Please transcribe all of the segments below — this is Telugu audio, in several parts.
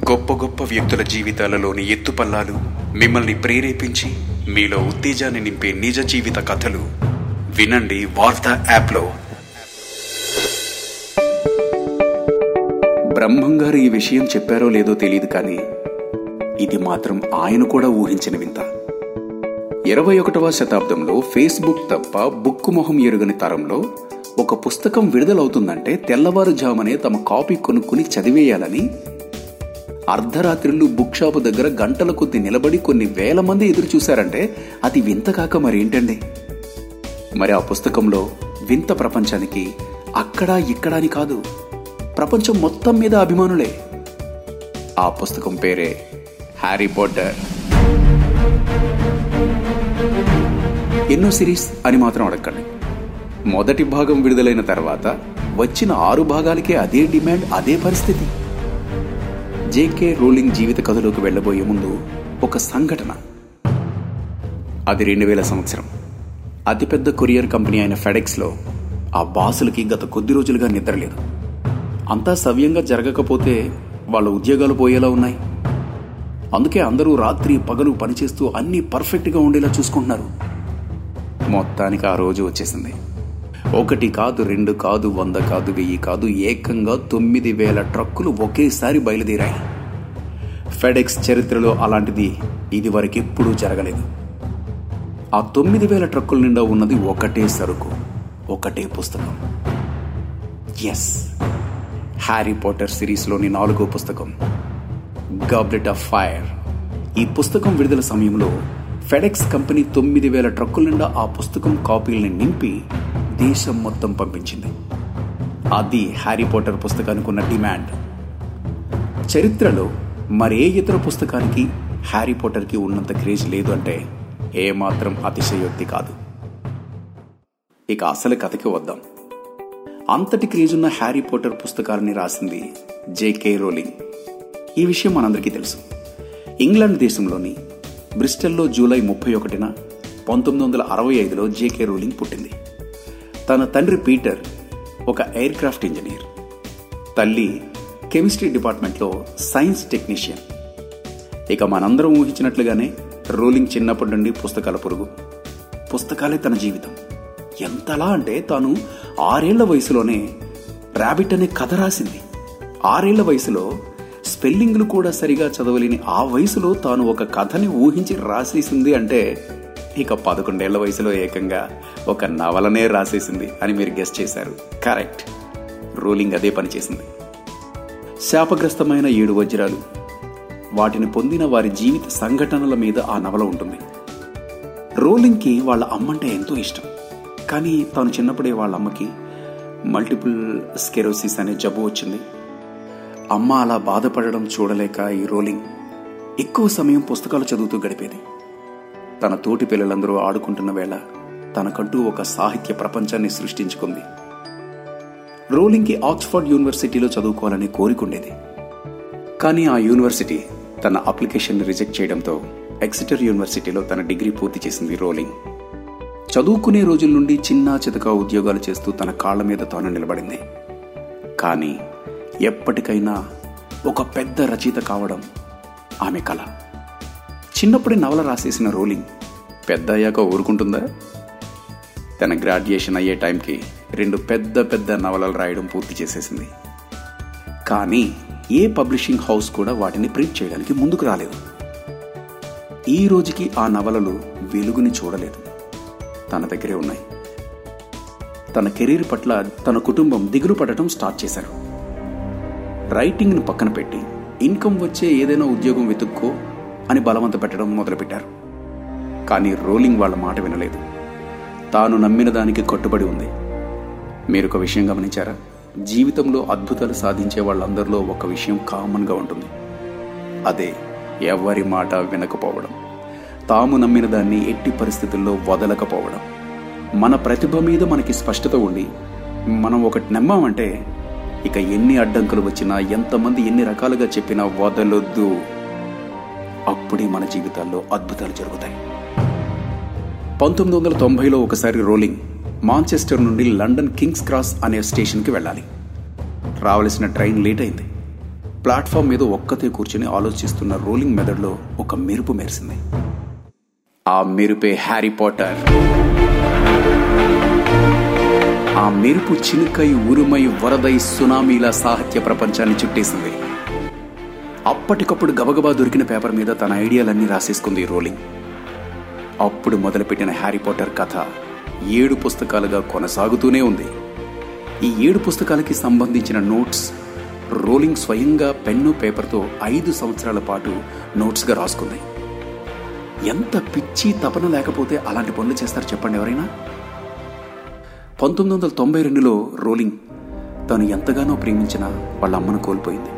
గొప్ప గొప్ప వ్యక్తుల జీవితాలలోని ఎత్తుపల్లాలు మిమ్మల్ని ప్రేరేపించి మీలో ఉత్తేజాన్ని నింపే నిజ జీవిత కథలు వినండి వార్తా యాప్లో బ్రహ్మం గారు ఈ విషయం చెప్పారో లేదో తెలియదు కానీ ఇది మాత్రం ఆయన కూడా ఊహించిన వింత ఇరవై ఒకటవ శతాబ్దంలో ఫేస్బుక్ తప్ప బుక్ మొహం ఎరుగని తరంలో ఒక పుస్తకం విడుదలవుతుందంటే తెల్లవారుజామునే తమ కాపీ కొనుక్కుని చదివేయాలని అర్ధరాత్రిళ్ళు బుక్ షాపు దగ్గర గంటల కొద్ది నిలబడి కొన్ని వేల మంది ఎదురు చూశారంటే అది వింత కాక మరేంటండి మరి ఆ పుస్తకంలో వింత ప్రపంచానికి అక్కడా ఇక్కడా అని కాదు ప్రపంచం మొత్తం మీద అభిమానులే ఆ పుస్తకం పేరే హ్యారీ పాటర్ ఎన్నో సిరీస్ అని మాత్రం అడగండి మొదటి భాగం విడుదలైన తర్వాత వచ్చిన ఆరు భాగాలకే అదే డిమాండ్ అదే పరిస్థితి జేకే రోలింగ్ జీవిత కథలోకి వెళ్లబోయే ముందు ఒక సంఘటన అది రెండు వేల సంవత్సరం అతిపెద్ద కొరియర్ కంపెనీ అయిన ఫెడెక్స్లో ఆ బాసులకి గత కొద్ది రోజులుగా నిద్రలేదు అంతా సవ్యంగా జరగకపోతే వాళ్ళ ఉద్యోగాలు పోయేలా ఉన్నాయి అందుకే అందరూ రాత్రి పగలు పనిచేస్తూ అన్నీ పర్ఫెక్ట్గా ఉండేలా చూసుకుంటున్నారు మొత్తానికి ఆ రోజు వచ్చేసింది ఒకటి కాదు రెండు కాదు వంద కాదు వెయ్యి కాదు ఏకంగా తొమ్మిది వేల ట్రక్కులు ఒకేసారి బయలుదేరాయి ఫెడెక్స్ చరిత్రలో అలాంటిది ఇది వరకెప్పుడూ జరగలేదు ఆ తొమ్మిది వేల ట్రక్కుల నిండా ఉన్నది ఒకటే సరుకు ఒకటే పుస్తకం ఎస్ హ్యారీ పాటర్ సిరీస్లోని నాలుగో పుస్తకం గాబ్లెట్ ఆఫ్ ఫైర్ ఈ పుస్తకం విడుదల సమయంలో ఫెడెక్స్ కంపెనీ తొమ్మిది వేల ట్రక్కుల నిండా ఆ పుస్తకం కాపీల్ని నింపి దేశం మొత్తం పంపించింది అది హ్యారీ పాటర్ పుస్తకానికి ఉన్న డిమాండ్ చరిత్రలో మరే ఇతర పుస్తకానికి హ్యారీ పాటర్కి ఉన్నంత క్రేజ్ లేదు అంటే ఏమాత్రం అతిశయోక్తి కాదు ఇక అసలు కథకి వద్దాం అంతటి క్రేజ్ ఉన్న హ్యారీ పోటర్ పుస్తకాలని రాసింది జేకే రోలింగ్ ఈ విషయం మనందరికీ తెలుసు ఇంగ్లాండ్ దేశంలోని బ్రిస్టల్లో జూలై ముప్పై ఒకటిన పంతొమ్మిది వందల అరవై ఐదులో జేకే రోలింగ్ పుట్టింది తన తండ్రి పీటర్ ఒక ఎయిర్ క్రాఫ్ట్ ఇంజనీర్ తల్లి కెమిస్ట్రీ డిపార్ట్మెంట్లో సైన్స్ టెక్నీషియన్ ఇక మనందరం ఊహించినట్లుగానే రోలింగ్ చిన్నప్పటి నుండి పుస్తకాల పురుగు పుస్తకాలే తన జీవితం ఎంతలా అంటే తాను ఆరేళ్ల వయసులోనే ర్యాబిట్ అనే కథ రాసింది ఆరేళ్ల వయసులో స్పెల్లింగ్లు కూడా సరిగా చదవలేని ఆ వయసులో తాను ఒక కథని ఊహించి రాసేసింది అంటే ఇక పదకొండేళ్ల వయసులో ఏకంగా ఒక నవలనే రాసేసింది అని మీరు గెస్ట్ చేశారు కరెక్ట్ రూలింగ్ అదే పని చేసింది శాపగ్రస్తమైన ఏడు వజ్రాలు వాటిని పొందిన వారి జీవిత సంఘటనల మీద ఆ నవల ఉంటుంది రోలింగ్కి వాళ్ళ అమ్మంటే ఎంతో ఇష్టం కానీ తాను చిన్నప్పుడే వాళ్ళ అమ్మకి మల్టిపుల్ స్కెరోసిస్ అనే జబ్బు వచ్చింది అమ్మ అలా బాధపడడం చూడలేక ఈ రోలింగ్ ఎక్కువ సమయం పుస్తకాలు చదువుతూ గడిపేది తన తోటి పిల్లలందరూ ఆడుకుంటున్న వేళ తనకంటూ ఒక సాహిత్య ప్రపంచాన్ని సృష్టించుకుంది రోలింగ్కి ఆక్స్ఫర్డ్ యూనివర్సిటీలో చదువుకోవాలని కోరికుండేది కానీ ఆ యూనివర్సిటీ తన అప్లికేషన్ రిజెక్ట్ చేయడంతో ఎక్సిటర్ యూనివర్సిటీలో తన డిగ్రీ పూర్తి చేసింది రోలింగ్ చదువుకునే రోజుల నుండి చిన్నా చితక ఉద్యోగాలు చేస్తూ తన కాళ్ల మీద తాను నిలబడింది కానీ ఎప్పటికైనా ఒక పెద్ద రచయిత కావడం ఆమె కళ చిన్నప్పుడే నవల రాసేసిన రోలింగ్ పెద్ద అయ్యాక ఊరుకుంటుందా తన గ్రాడ్యుయేషన్ అయ్యే టైంకి రెండు పెద్ద పెద్ద నవలలు రాయడం పూర్తి చేసేసింది కానీ ఏ పబ్లిషింగ్ హౌస్ కూడా వాటిని ప్రింట్ చేయడానికి ముందుకు రాలేదు ఈ రోజుకి ఆ నవలలు వెలుగుని చూడలేదు తన దగ్గరే ఉన్నాయి తన కెరీర్ పట్ల తన కుటుంబం దిగులు పడటం స్టార్ట్ చేశారు రైటింగ్ను పక్కన పెట్టి ఇన్కమ్ వచ్చే ఏదైనా ఉద్యోగం వెతుక్కో అని బలవంత పెట్టడం మొదలుపెట్టారు కానీ రోలింగ్ వాళ్ళ మాట వినలేదు తాను నమ్మిన దానికి కట్టుబడి ఉంది మీరు ఒక విషయం గమనించారా జీవితంలో అద్భుతాలు సాధించే వాళ్ళందరిలో ఒక విషయం కామన్గా ఉంటుంది అదే ఎవరి మాట వినకపోవడం తాము నమ్మిన దాన్ని ఎట్టి పరిస్థితుల్లో వదలకపోవడం మన ప్రతిభ మీద మనకి స్పష్టత ఉండి మనం ఒకటి నమ్మామంటే ఇక ఎన్ని అడ్డంకులు వచ్చినా ఎంతమంది ఎన్ని రకాలుగా చెప్పినా వదలొద్దు అప్పుడే మన జీవితాల్లో అద్భుతాలు జరుగుతాయి పంతొమ్మిది వందల తొంభైలో ఒకసారి రోలింగ్ మాంచెస్టర్ నుండి లండన్ కింగ్స్ క్రాస్ అనే స్టేషన్కి వెళ్ళాలి రావలసిన ట్రైన్ లేట్ అయింది ప్లాట్ఫామ్ మీద ఒక్కతే కూర్చుని ఆలోచిస్తున్న రోలింగ్ మెదడులో ఒక మెరుపు మెరిసింది ఆ మెరుపే హ్యారీ పాటర్ ఆ మెరుపు చినుకై ఉరుమై వరదై సునామీల సాహిత్య ప్రపంచాన్ని చుట్టేసింది అప్పటికప్పుడు గబగబా దొరికిన పేపర్ మీద తన ఐడియాలన్నీ రాసేసుకుంది రోలింగ్ అప్పుడు మొదలుపెట్టిన హ్యారీ పాటర్ కథ ఏడు పుస్తకాలుగా కొనసాగుతూనే ఉంది ఈ ఏడు పుస్తకాలకి సంబంధించిన నోట్స్ రోలింగ్ స్వయంగా పెన్ను పేపర్తో ఐదు సంవత్సరాల పాటు నోట్స్గా రాసుకుంది ఎంత పిచ్చి తపన లేకపోతే అలాంటి పనులు చేస్తారు చెప్పండి ఎవరైనా పంతొమ్మిది వందల తొంభై రెండులో రోలింగ్ తను ఎంతగానో ప్రేమించిన వాళ్ళ అమ్మను కోల్పోయింది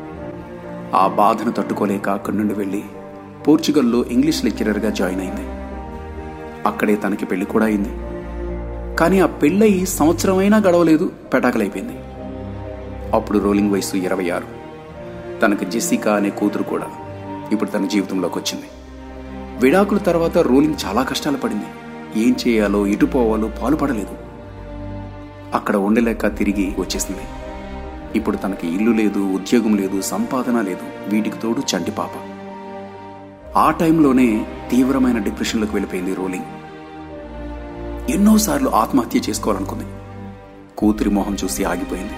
ఆ బాధను తట్టుకోలేక అక్కడి నుండి వెళ్ళి పోర్చుగల్లో ఇంగ్లీష్ లెక్చరర్గా జాయిన్ అయింది అక్కడే తనకి పెళ్లి కూడా అయింది కానీ ఆ పెళ్ళయి సంవత్సరమైనా గడవలేదు పెటాకలైపోయింది అప్పుడు రోలింగ్ వయసు ఇరవై ఆరు తనకు జెసికా అనే కూతురు కూడా ఇప్పుడు తన జీవితంలోకి వచ్చింది విడాకుల తర్వాత రోలింగ్ చాలా కష్టాలు పడింది ఏం చేయాలో ఎటు పోవాలో పాలుపడలేదు అక్కడ ఉండలేక తిరిగి వచ్చేసింది ఇప్పుడు తనకి ఇల్లు లేదు ఉద్యోగం లేదు సంపాదన లేదు వీటికి తోడు చంటి పాప ఆ టైంలోనే తీవ్రమైన డిప్రెషన్లోకి వెళ్ళిపోయింది రోలింగ్ ఎన్నోసార్లు ఆత్మహత్య చేసుకోవాలనుకుంది కూతురి మొహం చూసి ఆగిపోయింది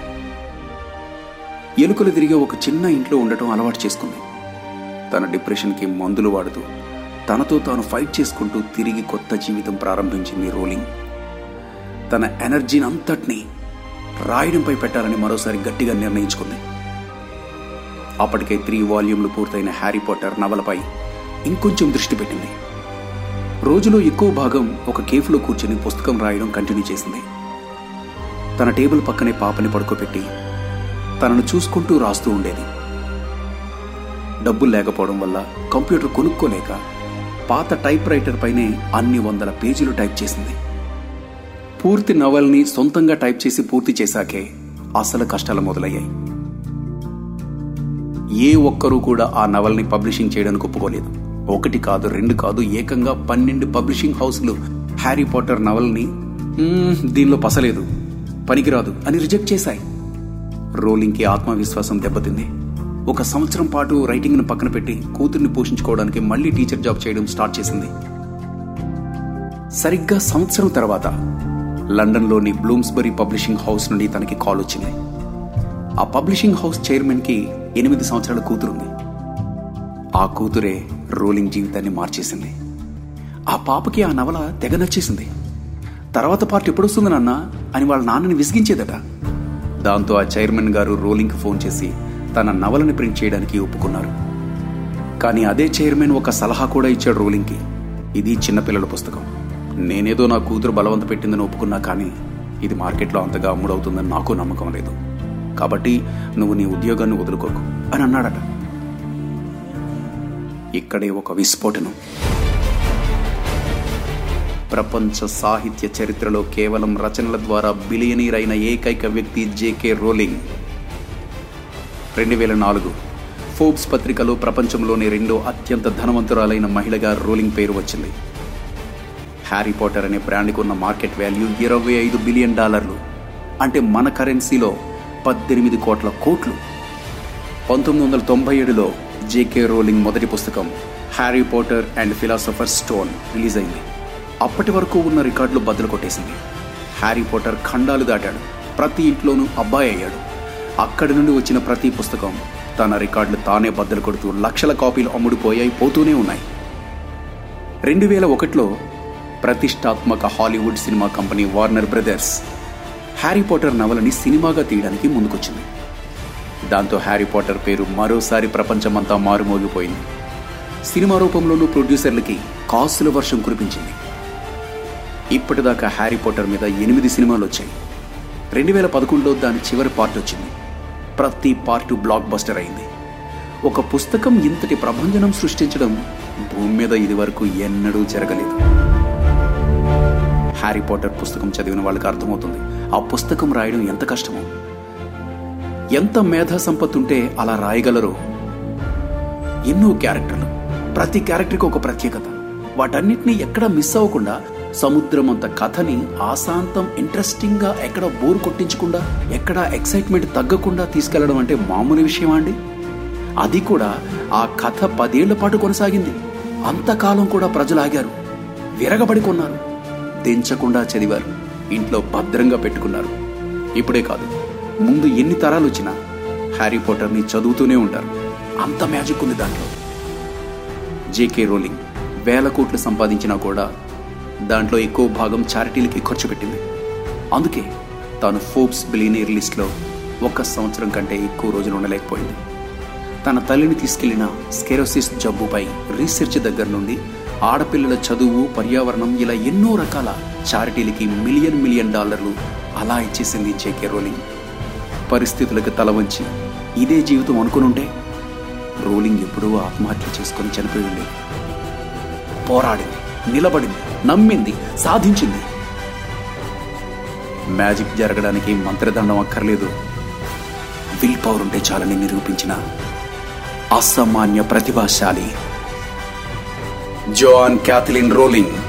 ఎలుకలు తిరిగే ఒక చిన్న ఇంట్లో ఉండటం అలవాటు చేసుకుంది తన డిప్రెషన్కి మందులు వాడుతూ తనతో తాను ఫైట్ చేసుకుంటూ తిరిగి కొత్త జీవితం ప్రారంభించింది రోలింగ్ తన ఎనర్జీని అంతటినీ రాయడంపై పెట్టాలని మరోసారి గట్టిగా నిర్ణయించుకుంది అప్పటికే త్రీ వాల్యూమ్లు పూర్తయిన హ్యారీ పాటర్ నవలపై ఇంకొంచెం దృష్టి పెట్టింది రోజులో ఎక్కువ భాగం ఒక కేఫ్లో కూర్చుని పుస్తకం రాయడం కంటిన్యూ చేసింది తన టేబుల్ పక్కనే పాపని పడుకోబెట్టి తనను చూసుకుంటూ రాస్తూ ఉండేది డబ్బులు లేకపోవడం వల్ల కంప్యూటర్ కొనుక్కోలేక పాత టైప్ రైటర్ పైనే అన్ని వందల పేజీలు టైప్ చేసింది పూర్తి నవల్ని సొంతంగా టైప్ చేసి పూర్తి చేశాకే అసలు కష్టాలు మొదలయ్యాయి ఏ ఒక్కరూ కూడా ఆ నవల్ని పబ్లిషింగ్ చేయడానికి ఒప్పుకోలేదు ఒకటి కాదు రెండు కాదు ఏకంగా పన్నెండు పబ్లిషింగ్ హౌస్లు హ్యారీ పాటర్ నవల్ని "మ్మ్, దీనిలో పసలేదు పనికిరాదు అని రిజెక్ట్ చేశాయి రోలింగ్కి ఆత్మవిశ్వాసం దెబ్బతింది ఒక సంవత్సరం పాటు రైటింగ్ను పక్కన పెట్టి కూతుర్ని పోషించుకోవడానికి మళ్ళీ టీచర్ జాబ్ చేయడం స్టార్ట్ చేసింది సరిగ్గా సంవత్సరం తర్వాత లండన్లోని బ్లూమ్స్బరీ పబ్లిషింగ్ హౌస్ నుండి తనకి కాల్ వచ్చింది ఆ పబ్లిషింగ్ హౌస్ చైర్మన్కి ఎనిమిది సంవత్సరాల కూతురుంది ఆ కూతురే రోలింగ్ జీవితాన్ని మార్చేసింది ఆ పాపకి ఆ నవల తెగ నచ్చేసింది తర్వాత పార్ట్ ఎప్పుడొస్తుంది నాన్న అని వాళ్ళ నాన్నని విసిగించేదట దాంతో ఆ చైర్మన్ గారు రోలింగ్కి ఫోన్ చేసి తన నవలని ప్రింట్ చేయడానికి ఒప్పుకున్నారు కానీ అదే చైర్మన్ ఒక సలహా కూడా ఇచ్చాడు రోలింగ్కి ఇది చిన్నపిల్లల పుస్తకం నేనేదో నా కూతురు బలవంత పెట్టిందని ఒప్పుకున్నా కానీ ఇది మార్కెట్లో అంతగా అమ్ముడవుతుందని నాకు నమ్మకం లేదు కాబట్టి నువ్వు నీ ఉద్యోగాన్ని వదులుకోకు అని అన్నాడట ఇక్కడే ఒక విస్ఫోటనం ప్రపంచ సాహిత్య చరిత్రలో కేవలం రచనల ద్వారా బిలియనీర్ అయిన ఏకైక వ్యక్తి జేకే రోలింగ్ రెండు వేల నాలుగు ఫోర్బ్స్ పత్రికలో ప్రపంచంలోని రెండో అత్యంత ధనవంతురాలైన మహిళగా రోలింగ్ పేరు వచ్చింది హ్యారీ పాటర్ అనే బ్రాండ్కి ఉన్న మార్కెట్ వాల్యూ ఇరవై ఐదు బిలియన్ డాలర్లు అంటే మన కరెన్సీలో పద్దెనిమిది కోట్ల కోట్లు పంతొమ్మిది వందల తొంభై ఏడులో జేకే రోలింగ్ మొదటి పుస్తకం Harry Potter and philosopher stone release అయింది అప్పటి వరకు ఉన్న రికార్డులు బద్దలు కొట్టేసింది హ్యారీ పోటర్ ఖండాలు దాటాడు ప్రతి ఇంట్లోనూ అబ్బాయి అయ్యాడు అక్కడి నుండి వచ్చిన ప్రతి పుస్తకం తన రికార్డులు తానే బద్దలు కొడుతూ లక్షల కాపీలు అమ్ముడుపోయాయి పోతూనే ఉన్నాయి రెండు వేల ఒకటిలో ప్రతిష్టాత్మక Hollywood cinema company Warner Brothers Harry Potter నవలని సినిమాగా తీయడానికి ముందుకొచ్చింది దాంతో హ్యారీ పాటర్ పేరు మరోసారి ప్రపంచమంతా మారుమోగిపోయింది సినిమా రూపంలోనూ ప్రొడ్యూసర్లకి కాసుల వర్షం కురిపించింది ఇప్పటిదాకా హ్యారీ పాటర్ మీద ఎనిమిది సినిమాలు వచ్చాయి రెండు వేల పదకొండులో దాని చివరి పార్ట్ వచ్చింది ప్రతి పార్టు బ్లాక్ బస్టర్ అయింది ఒక పుస్తకం ఇంతటి ప్రభంజనం సృష్టించడం భూమి మీద ఇదివరకు ఎన్నడూ జరగలేదు హ్యారీ పాటర్ పుస్తకం చదివిన వాళ్ళకి అర్థమవుతుంది ఆ పుస్తకం రాయడం ఎంత కష్టమో ఎంత మేధా సంపత్తి ఉంటే అలా రాయగలరో ఎన్నో క్యారెక్టర్లు ప్రతి క్యారెక్టర్కి ఒక ప్రత్యేకత వాటన్నిటిని ఎక్కడ మిస్ అవ్వకుండా సముద్రం అంత కథని ఆశాంతం ఇంట్రెస్టింగ్ గా ఎక్కడ బోర్ కొట్టించకుండా ఎక్కడ ఎక్సైట్మెంట్ తగ్గకుండా తీసుకెళ్లడం అంటే మామూలు విషయమా అండి అది కూడా ఆ కథ పదేళ్ల పాటు కొనసాగింది అంతకాలం కూడా ప్రజలు ఆగారు విరగబడి కొన్నారు దించకుండా చదివారు ఇంట్లో భద్రంగా పెట్టుకున్నారు ఇప్పుడే కాదు ముందు ఎన్ని తరాలు వచ్చినా హ్యారీ పోటర్ని చదువుతూనే ఉంటారు అంత మ్యాజిక్ ఉంది దాంట్లో జేకే రోలింగ్ వేల కోట్లు సంపాదించినా కూడా దాంట్లో ఎక్కువ భాగం చారిటీలకి ఖర్చు పెట్టింది అందుకే తాను ఫోర్బ్స్ బిలియనీర్ లిస్ట్లో ఒక్క సంవత్సరం కంటే ఎక్కువ రోజులు ఉండలేకపోయింది తన తల్లిని తీసుకెళ్లిన స్కెరోసిస్ జబ్బుపై రీసెర్చ్ దగ్గర నుండి ఆడపిల్లల చదువు పర్యావరణం ఇలా ఎన్నో రకాల చారిటీలకి మిలియన్ మిలియన్ డాలర్లు అలా ఇచ్చేసింది జేకే రోలింగ్ పరిస్థితులకు తల వంచి ఇదే జీవితం అనుకునుంటే రోలింగ్ ఎప్పుడూ ఆత్మహత్య చేసుకొని చనిపోయి ఉండేది పోరాడింది నిలబడింది నమ్మింది సాధించింది మ్యాజిక్ జరగడానికి మంత్రదండం అక్కర్లేదు విల్ పవర్ ఉంటే చాలని నిరూపించిన అసామాన్య ప్రతిభాశాలి జోన్ క్యాథలిన్ రోలింగ్